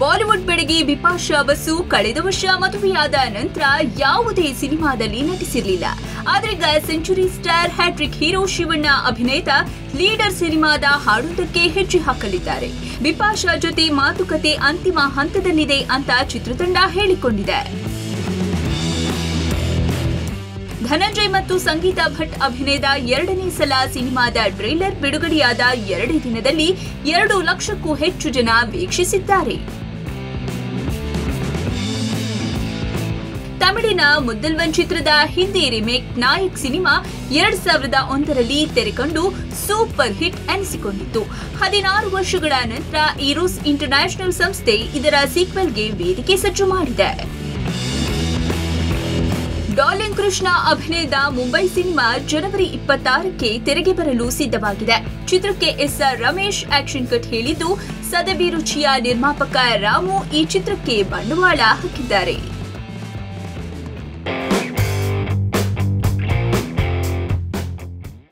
Bollywood ಬೆಡಗಿ Bipasha Basu ಕಳೆದ ವರ್ಷ ಮದುವೆಯಾದ ನಂತರ ಯಾವುದೇ ಸಿನಿಮಾದಲ್ಲಿ ನಟಿಸಿರಲಿಲ್ಲ ಆದ್ರೀಗ century star hattrick hero Shivanna ಅಭಿನೇತ ಲೀಡರ್ ಸಿನಿಮಾದ ಹಾಡೋದಕ್ಕೆ ಹೆಜ್ಜೆ ಹಾಕಲಿದ್ದಾರೆ ಬಿಪಾಶಾ ಜೊತೆ ಮಾತುಕತೆ ಅಂತಿಮ ಹಂತದಲ್ಲಿದೆ ಅಂತ ಚಿತ್ರತಂಡ ಹೇಳಿಕೊಂಡಿದೆ ಧನಂಜಯ್ ಮತ್ತು ಸಂಗೀತಾ ಭಟ್ ಅಭಿನಯದ ಎರಡನೇ ಸಲ ಸಿನಿಮಾದ ಟ್ರೇಲರ್ ಬಿಡುಗಡೆಯಾದ ಎರಡೇ ದಿನದಲ್ಲಿ ಎರಡು ಲಕ್ಷಕ್ಕೂ ಹೆಚ್ಚು ಜನ ವೀಕ್ಷಿಸಿದ್ದಾರೆ ತಮಿಳಿನ ಮುದ್ದಲ್ವನ್ ಚಿತ್ರದ ಹಿಂದಿ ರಿಮೇಕ್ ನಾಯಕ್ ಸಿನಿಮಾ ಎರಡ್ ಸಾವಿರದ ಒಂದರಲ್ಲಿ ತೆರೆಕಂಡು ಸೂಪರ್ ಹಿಟ್ ಅನಿಸಿಕೊಂಡಿತ್ತು ಹದಿನಾರು ವರ್ಷಗಳ ನಂತರ ಈರೋಸ್ ಇಂಟರ್ನ್ಯಾಷನಲ್ ಸಂಸ್ಥೆ ಇದರ ಸೀಕ್ವೆಲ್ಗೆ ವೇದಿಕೆ ಸಜ್ಜು ಮಾಡಿದೆ ಡಾರ್ಲಿಂಗ್ ಕೃಷ್ಣ ಅಭಿನಯದ ಮುಂಬೈ ಸಿನಿಮಾ ಜನವರಿ ಇಪ್ಪತ್ತಾರಕ್ಕೆ ತೆರೆಗೆ ಬರಲು ಸಿದ್ಧವಾಗಿದೆ ಚಿತ್ರಕ್ಕೆ ಎಸ್ಆರ್ ರಮೇಶ್ ಆಕ್ಷನ್ ಕಟ್ ಹೇಳಿದ್ದು ಸದಭಿರುಚಿಯ ನಿರ್ಮಾಪಕ ರಾಮು ಈ ಚಿತ್ರಕ್ಕೆ ಬಂಡವಾಳ ಹಾಕಿದ್ದಾರೆ